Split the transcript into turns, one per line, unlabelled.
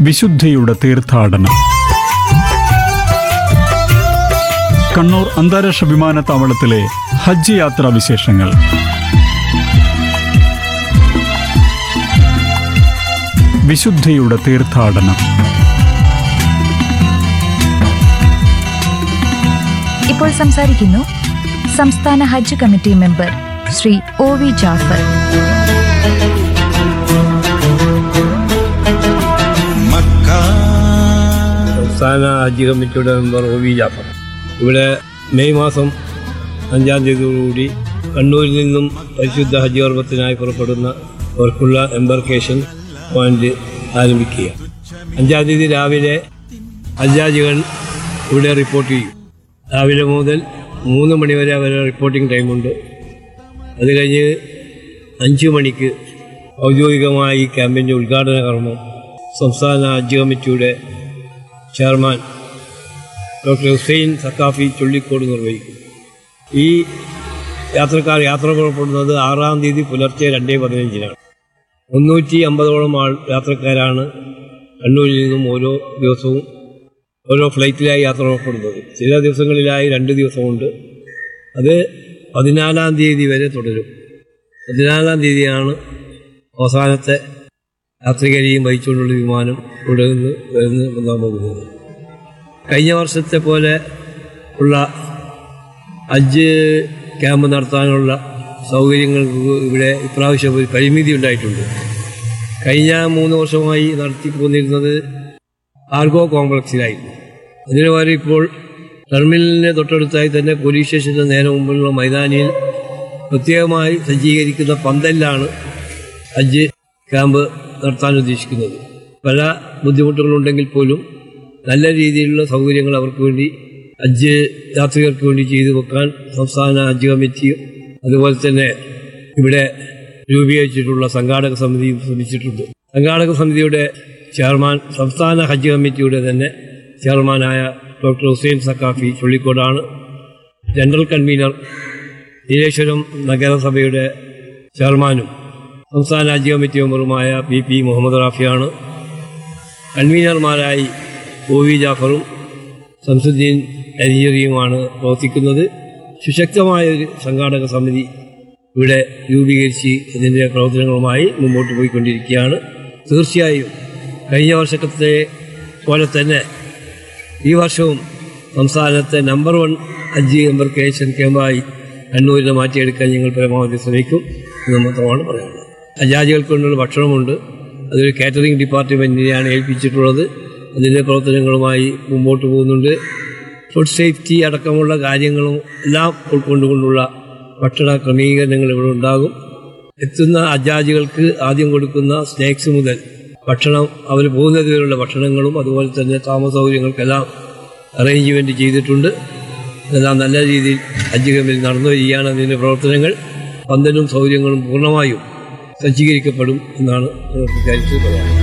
വിശുദ്ധിയുടെ തീർത്ഥാടനം കണ്ണൂർ അന്താരാഷ്ട്ര വിമാനത്താവളത്തിലെ ഹജ്ജ് യാത്രാ വിശേഷങ്ങൾ വിശുദ്ധിയുടെ തീർത്ഥാടനം
ഇപ്പോൾ സംസാരിക്കുന്നു സംസ്ഥാന ഹജ്ജ് committee member Shri O V Jafar
Mecca
സംസ്ഥാന ഹജ്ജ് കമ്മിറ്റിയുടെ മെമ്പർ ഒ വി ജാഫർ ഇവിടെ മെയ് മാസം അഞ്ചാം തീയതിയോടുകൂടി കണ്ണൂരിൽ നിന്നും പരിശുദ്ധ ഹജ്ജ് കർമ്മത്തിനായി പുറപ്പെടുന്ന അവർക്കുള്ള എംബർക്കേഷൻ പോയിന്റ് ആരംഭിക്കുക അഞ്ചാം തീയതി രാവിലെ ഹജ്ജാജികൾ ഇവിടെ റിപ്പോർട്ട് ചെയ്യും രാവിലെ മുതൽ മൂന്ന് മണി വരെ അവരുടെ റിപ്പോർട്ടിംഗ് ടൈമുണ്ട് അത് കഴിഞ്ഞ് അഞ്ച് മണിക്ക് ഔദ്യോഗികമായി ഈ ക്യാമ്പിൻ്റെ ഉദ്ഘാടന കർമ്മം സംസ്ഥാന ഹജ്ജ് കമ്മിറ്റിയുടെ ചെയർമാൻ ഡോക്ടർ ഹുസൈൻ സക്കാഫി ചുള്ളിക്കോട് നിർവഹിക്കും ഈ യാത്രക്കാർ യാത്ര പുറപ്പെടുന്നത് ആറാം തീയതി പുലർച്ചെ രണ്ടേ പതിനഞ്ചിനാണ് മുന്നൂറ്റി അമ്പതോളം ആൾ യാത്രക്കാരാണ് കണ്ണൂരിൽ നിന്നും ഓരോ ദിവസവും ഓരോ ഫ്ലൈറ്റിലായി യാത്ര പുറപ്പെടുന്നത് ചില ദിവസങ്ങളിലായി രണ്ട് ദിവസമുണ്ട് അത് പതിനാലാം തീയതി വരെ തുടരും പതിനാലാം തീയതിയാണ് അവസാനത്തെ യാത്രികരെയും വഹിച്ചുകൊണ്ടുള്ള വിമാനം ഇവിടെ നിന്ന് വരുന്ന വന്നാൻ പോകുന്നത് കഴിഞ്ഞ വർഷത്തെ പോലെ ഉള്ള ഹജ്ജ് ക്യാമ്പ് നടത്താനുള്ള സൗകര്യങ്ങൾക്ക് ഇവിടെ ഇപ്രാവശ്യം ഒരു പരിമിതി ഉണ്ടായിട്ടുണ്ട് കഴിഞ്ഞ മൂന്ന് വർഷമായി നടത്തി പോന്നിരുന്നത് ആർഗോ കോംപ്ലക്സിലായിരുന്നു അതിന് പകരം ഇപ്പോൾ ടെർമിനലിന് തൊട്ടടുത്തായി തന്നെ പോലീസ് സ്റ്റേഷൻ്റെ നേരെ മുമ്പിലുള്ള മൈതാനിയിൽ പ്രത്യേകമായി സജ്ജീകരിക്കുന്ന പന്തലിലാണ് ഹജ്ജ് ക്യാമ്പ് നടത്താൻ ഉദ്ദേശിക്കുന്നത് പല ബുദ്ധിമുട്ടുകളുണ്ടെങ്കിൽ പോലും നല്ല രീതിയിലുള്ള സൗകര്യങ്ങൾ അവർക്ക് വേണ്ടി ഹജ്ജ് യാത്രികർക്ക് വേണ്ടി ചെയ്തു വെക്കാൻ സംസ്ഥാന ഹജ്ജ് കമ്മിറ്റിയും അതുപോലെ തന്നെ ഇവിടെ രൂപീകരിച്ചിട്ടുള്ള സംഘാടക സമിതിയും ശ്രമിച്ചിട്ടുണ്ട് സംഘാടക സമിതിയുടെ ചെയർമാൻ സംസ്ഥാന ഹജ്ജ് കമ്മിറ്റിയുടെ തന്നെ ചെയർമാനായ ഡോക്ടർ ഹുസൈൻ സക്കാഫി ചുള്ളിക്കോടാണ് ജനറൽ കൺവീനർ നീലേശ്വരം നഗരസഭയുടെ ചെയർമാനും സംസ്ഥാന ഹജ്ജ് കമ്മിറ്റി മെമ്പറുമായ പി പി മുഹമ്മദ് റാഫിയാണ് കൺവീനർമാരായി ഒ വി ജാഫറും സംസുദ്ദീൻ അരിയറിയുമാണ് പ്രവർത്തിക്കുന്നത് സുശക്തമായ ഒരു സംഘാടക സമിതി ഇവിടെ രൂപീകരിച്ച് ഇതിൻ്റെ പ്രവർത്തനങ്ങളുമായി മുമ്പോട്ട് പോയിക്കൊണ്ടിരിക്കുകയാണ് തീർച്ചയായും കഴിഞ്ഞ വർഷത്തെ പോലെ തന്നെ ഈ വർഷവും സംസ്ഥാനത്തെ നമ്പർ വൺ ഹജ്ജ് എംബർക്കേഷൻ ക്യാമ്പായി കണ്ണൂരിനെ മാറ്റിയെടുക്കാൻ ഞങ്ങൾ പരമാവധി ശ്രമിക്കും എന്ന് മാത്രമാണ് പറയാനുള്ളത് ഹജ്ജാജികൾക്ക് വേണ്ടിയുള്ള ഭക്ഷണമുണ്ട് അതൊരു കാറ്ററിംഗ് ഡിപ്പാർട്ട്മെൻറ്റിനെയാണ് ഏൽപ്പിച്ചിട്ടുള്ളത് അതിൻ്റെ പ്രവർത്തനങ്ങളുമായി മുമ്പോട്ട് പോകുന്നുണ്ട് ഫുഡ് സേഫ്റ്റി അടക്കമുള്ള കാര്യങ്ങളും എല്ലാം ഉൾക്കൊണ്ടുകൊണ്ടുള്ള ഭക്ഷണ ക്രമീകരണങ്ങൾ ഇവിടെ ഉണ്ടാകും എത്തുന്ന ഹജ്ജാജികൾക്ക് ആദ്യം കൊടുക്കുന്ന സ്നാക്സ് മുതൽ ഭക്ഷണം അവർ പോകുന്നത് വരെയുള്ള ഭക്ഷണങ്ങളും അതുപോലെ തന്നെ താമസ സൗകര്യങ്ങൾക്കെല്ലാം അറേഞ്ച്മെൻറ്റ് ചെയ്തിട്ടുണ്ട് ഇതെല്ലാം നല്ല രീതിയിൽ ഹജ്ജ് കമ്മിൽ നടന്നു വരികയാണ് അതിൻ്റെ പ്രവർത്തനങ്ങൾ പന്തലും സൗകര്യങ്ങളും പൂർണ്ണമായും സജ്ജീകരിക്കപ്പെടും എന്നാണ് പ്രഖ്യാപിച്ചത് പറയാനുള്ളത്